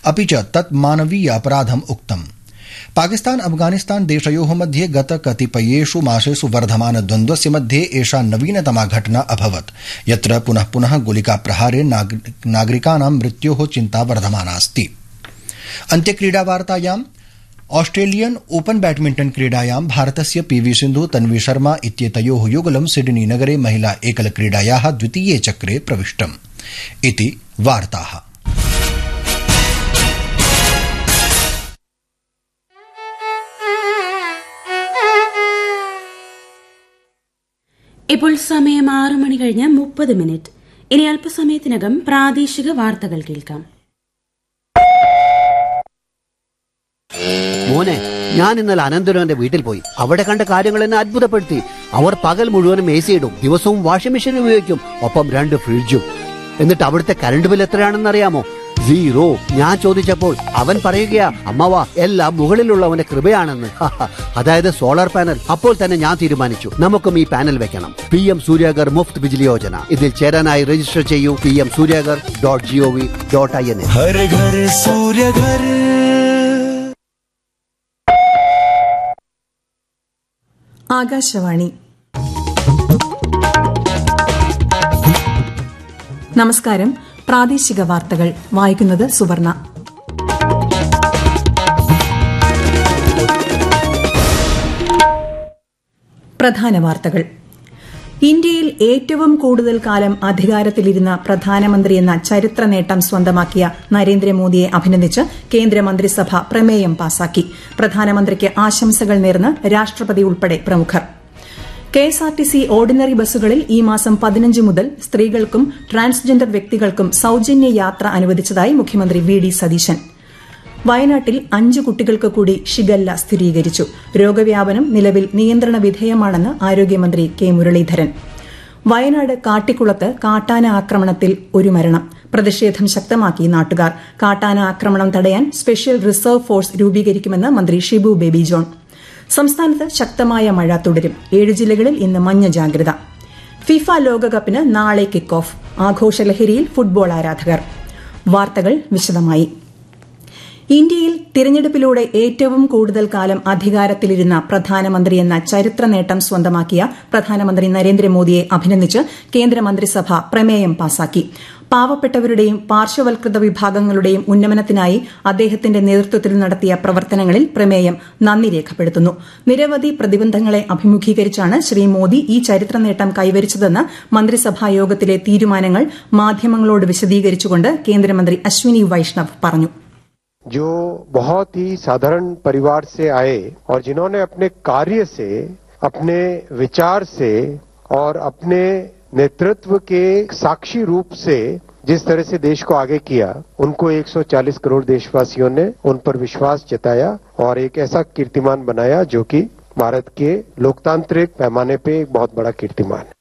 अपि च तत् मानवीय अपराधम् उक्तम् पाकिस्तान अफगानिस्तान देशयोः मध्ये गत कतिपयेषु मासेषु वर्धमान द्वन्द्वस्य मध्ये एषा नवीनतमा घटना अभवत् यत्र पुनः पुनः गोलिकाप्रहारे नागरिकाणां मृत्योः चिन्ता वर्धमानास्ति अन्त्यक्रीडावार्तायाम् ऑस्ट्रेलियन ओपन बैडमिण्टन क्रीडायां भारतस्य पीवी सिन्धु तन्वी शर्मा इत्येतयोः युगलं सिडनी नगरे महिला एकल क्रीडायाः द्वितीये चक्रे प्रविष्टम् इति वार्ताः ഇപ്പോൾ സമയം ആറ് മണി കഴിഞ്ഞ് മുപ്പത് മിനിറ്റ് ഇനി അല്പസമയത്തിനകം പ്രാദേശിക വാർത്തകൾ കേൾക്കാം മോനെ ഞാൻ ഇന്നലെ അനന്തരവന്റെ വീട്ടിൽ പോയി അവിടെ കണ്ട കാര്യങ്ങൾ എന്നെ അത്ഭുതപ്പെടുത്തി അവർ പകൽ മുഴുവനും എ സി ഇടും ദിവസവും വാഷിംഗ് മെഷീൻ ഉപയോഗിക്കും ഒപ്പം രണ്ട് ഫ്രിഡ്ജും എന്നിട്ട് അവിടുത്തെ കറണ്ട് ബിൽ എത്രയാണെന്ന് അറിയാമോ സീറോ ഞാൻ ചോദിച്ചപ്പോൾ അവൻ പറയുകയാ അമ്മവാ എല്ലാം മുകളിലുള്ളവന്റെ കൃപയാണെന്ന് അതായത് സോളാർ പാനൽ അപ്പോൾ തന്നെ ഞാൻ തീരുമാനിച്ചു നമുക്കും ഈ പാനൽ വെക്കണം പി എം സൂര്യാഗർ മുഫ്ത് ബിജിലി യോജന ഇതിൽ ചേരാനായി രജിസ്റ്റർ ചെയ്യൂ P M Suryaghar dot G O V dot I N എ हर घर सूर्य घर ആകാശവാണി നമസ്കാരം പ്രാദേശിക വാർത്തകൾ വായിക്കുന്നത് സുവർണ പ്രധാന വാർത്തകൾ ഇന്ത്യയിൽ ഏറ്റവും കൂടുതൽ കാലം അധികാരത്തിലിരുന്ന പ്രധാനമന്ത്രിയെന്ന ചരിത്ര നേട്ടം സ്വന്തമാക്കിയ നരേന്ദ്രമോദിയെ അഭിനന്ദിച്ച് കേന്ദ്രമന്ത്രിസഭ പ്രമേയം പാസാക്കി പ്രധാനമന്ത്രിക്ക് ആശംസകൾ നേർന്ന് രാഷ്ട്രപതി ഉൾപ്പെടെ പ്രമുഖർ കെഎസ്ആർടിസി ഓർഡിനറി ബസ്സുകളിൽ ഈ മാസം പതിനഞ്ച് മുതൽ സ്ത്രീകൾക്കും ട്രാൻസ്ജെൻഡർ വ്യക്തികൾക്കും സൌജന്യ യാത്ര അനുവദിച്ചതായി മുഖ്യമന്ത്രി വി ഡി സതീശൻ വയനാട്ടിൽ അഞ്ച് കുട്ടികൾക്ക് കൂടി ഷിഗല്ല സ്ഥിരീകരിച്ചു രോഗവ്യാപനം നിലവിൽ നിയന്ത്രണ വിധേയമാണെന്ന് ആരോഗ്യമന്ത്രി കെ മുരളീധരൻ വയനാട് കാട്ടിക്കുളത്ത് കാട്ടാന ആക്രമണത്തിൽ ഒരു മരണം പ്രതിഷേധം ശക്തമാക്കി നാട്ടുകാർ കാട്ടാന ആക്രമണം തടയാൻ സ്പെഷ്യൽ റിസർവ് ഫോഴ്സ് രൂപീകരിക്കുമെന്ന് മന്ത്രി ഷിബു ബേബി ജോൺ സംസ്ഥാനത്ത് ശക്തമായ മഴ തുടരും ഏഴ് ജില്ലകളിൽ ഇന്ന് മഞ്ഞ ജാഗ്രത ഫിഫ ലോകകപ്പിന് നാളെ കിക്ക് ഓഫ് ആഘോഷലഹരിയിൽ ഫുട്ബോൾ ആരാധകർ വാർത്തകൾ വിശദമായി ഇന്ത്യയിൽ തിരഞ്ഞെടുപ്പിലൂടെ ഏറ്റവും കൂടുതൽ കാലം അധികാരത്തിലിരുന്ന പ്രധാനമന്ത്രിയെന്ന ചരിത്ര നേട്ടം സ്വന്തമാക്കിയ പ്രധാനമന്ത്രി നരേന്ദ്രമോദിയെ അഭിനന്ദിച്ച് കേന്ദ്രമന്ത്രിസഭ പ്രമേയം പാസാക്കി പാവപ്പെട്ടവരുടെയും പാർശ്വവൽകൃത വിഭാഗങ്ങളുടെയും ഉന്നമനത്തിനായി അദ്ദേഹത്തിന്റെ നേതൃത്വത്തിൽ നടത്തിയ പ്രവർത്തനങ്ങളിൽ പ്രമേയം നന്ദി രേഖപ്പെടുത്തുന്നു നിരവധി പ്രതിബന്ധങ്ങളെ അഭിമുഖീകരിച്ചാണ് ശ്രീ മോദി ഈ ചരിത്ര നേട്ടം കൈവരിച്ചതെന്ന് മന്ത്രിസഭാ യോഗത്തിലെ തീരുമാനങ്ങൾ മാധ്യമങ്ങളോട് വിശദീകരിച്ചുകൊണ്ട് കേന്ദ്രമന്ത്രി അശ്വിനി വൈഷ്ണവ് പറഞ്ഞു जो बहुत ही साधारण परिवार से आए और जिन्होंने अपने कार्य से अपने विचार से और अपने नेतृत्व के साक्षी रूप से जिस तरह से देश को आगे किया उनको 140 करोड़ देशवासियों ने उन पर विश्वास जताया और एक ऐसा कीर्तिमान बनाया जो कि भारत के लोकतांत्रिक पैमाने पे एक बहुत बड़ा कीर्तिमान है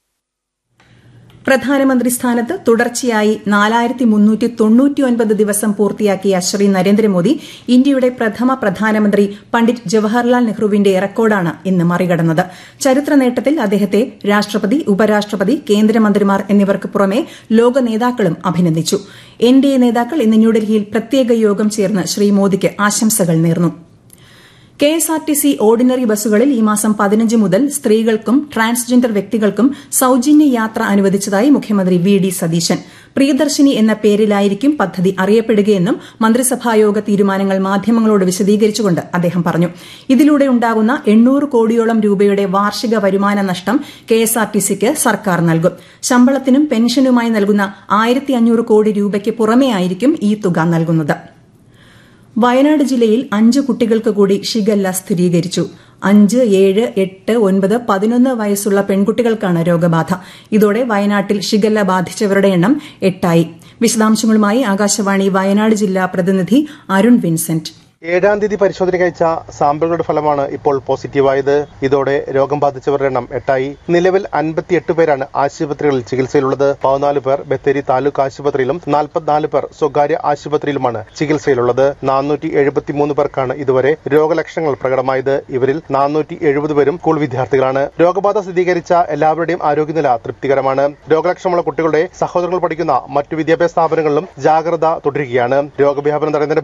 പ്രധാനമന്ത്രി സ്ഥാനത്ത് തുടർച്ചയായി നാലായിരത്തി മുന്നൂറ്റി തൊണ്ണൂറ്റിയൊൻപത് ദിവസം പൂർത്തിയാക്കിയ ശ്രീ നരേന്ദ്രമോദി ഇന്ത്യയുടെ പ്രഥമ പ്രധാനമന്ത്രി പണ്ഡിറ്റ് ജവഹർലാൽ നെഹ്റുവിന്റെ റെക്കോർഡാണ് ഇന്ന് മറികടന്നത് ചരിത്ര നേട്ടത്തിൽ അദ്ദേഹത്തെ രാഷ്ട്രപതി ഉപരാഷ്ട്രപതി കേന്ദ്രമന്ത്രിമാർ എന്നിവർക്ക് പുറമെ ലോക നേതാക്കളും അഭിനന്ദിച്ചു എൻ ഡി എ നേതാക്കൾ ഇന്ന് ന്യൂഡൽഹിയിൽ പ്രത്യേക യോഗം ചേർന്ന് ശ്രീ മോദിക്ക് ആശംസകൾ നേർന്നു കെഎസ്ആർടിസി ഓർഡിനറി ബസ്സുകളിൽ ഈ മാസം പതിനഞ്ച് മുതൽ സ്ത്രീകൾക്കും ട്രാൻസ്ജെൻഡർ വ്യക്തികൾക്കും സൌജന്യ യാത്ര അനുവദിച്ചതായി മുഖ്യമന്ത്രി വി ഡി സതീശൻ പ്രിയദർശിനി എന്ന പേരിലായിരിക്കും പദ്ധതി അറിയപ്പെടുകയെന്നും മന്ത്രിസഭായോഗ തീരുമാനങ്ങൾ മാധ്യമങ്ങളോട് വിശദീകരിച്ചുകൊണ്ട് അദ്ദേഹം പറഞ്ഞു ഇതിലൂടെ ഉണ്ടാകുന്ന എണ്ണൂറ് കോടിയോളം രൂപയുടെ വാർഷിക വരുമാന നഷ്ടം കെഎസ്ആർടിസിക്ക് സർക്കാർ നൽകും ശമ്പളത്തിനും പെൻഷനുമായി നൽകുന്ന ആയിരത്തി അഞ്ഞൂറ് കോടി രൂപയ്ക്ക് പുറമെയായിരിക്കും ഈ തുക നൽകുന്നത് വയനാട് ജില്ലയിൽ അഞ്ച് കുട്ടികൾക്ക് കൂടി ഷിഗല്ല സ്ഥിരീകരിച്ചു അഞ്ച് ഏഴ് എട്ട് ഒൻപത് പതിനൊന്ന് വയസ്സുള്ള പെൺകുട്ടികൾക്കാണ് രോഗബാധ ഇതോടെ വയനാട്ടിൽ ഷിഗല്ല ബാധിച്ചവരുടെ എണ്ണം എട്ടായി വിശദാംശങ്ങളുമായി ആകാശവാണി വയനാട് ജില്ലാ പ്രതിനിധി അരുൺ വിൻസെന്റ് ഏഴാം തീയതി പരിശോധനയ്ക്ക് അയച്ച സാമ്പിളുകളുടെ ഫലമാണ് ഇപ്പോൾ പോസിറ്റീവായത് ഇതോടെ രോഗം ബാധിച്ചവരുടെ എണ്ണം എട്ടായി നിലവിൽ അൻപത്തിയെട്ട് പേരാണ് ആശുപത്രികളിൽ ചികിത്സയിലുള്ളത് പതിനാല് പേർ ബത്തേരി താലൂക്ക് ആശുപത്രിയിലും നാൽപ്പത്തിനാല് പേർ സ്വകാര്യ ആശുപത്രിയിലുമാണ് ചികിത്സയിലുള്ളത് നാനൂറ്റി എഴുപത്തിമൂന്ന് പേർക്കാണ് ഇതുവരെ രോഗലക്ഷണങ്ങൾ പ്രകടമായത് ഇവരിൽ നാനൂറ്റി എഴുപത് പേരും സ്കൂൾ വിദ്യാർത്ഥികളാണ് രോഗബാധ സ്ഥിരീകരിച്ച എല്ലാവരുടെയും ആരോഗ്യനില തൃപ്തികരമാണ് രോഗലക്ഷണമുള്ള കുട്ടികളുടെ സഹോദരങ്ങൾ പഠിക്കുന്ന മറ്റു വിദ്യാഭ്യാസ സ്ഥാപനങ്ങളിലും ജാഗ്രത തുടരുകയാണ് രോഗവ്യാപനം തടയുന്നതിന്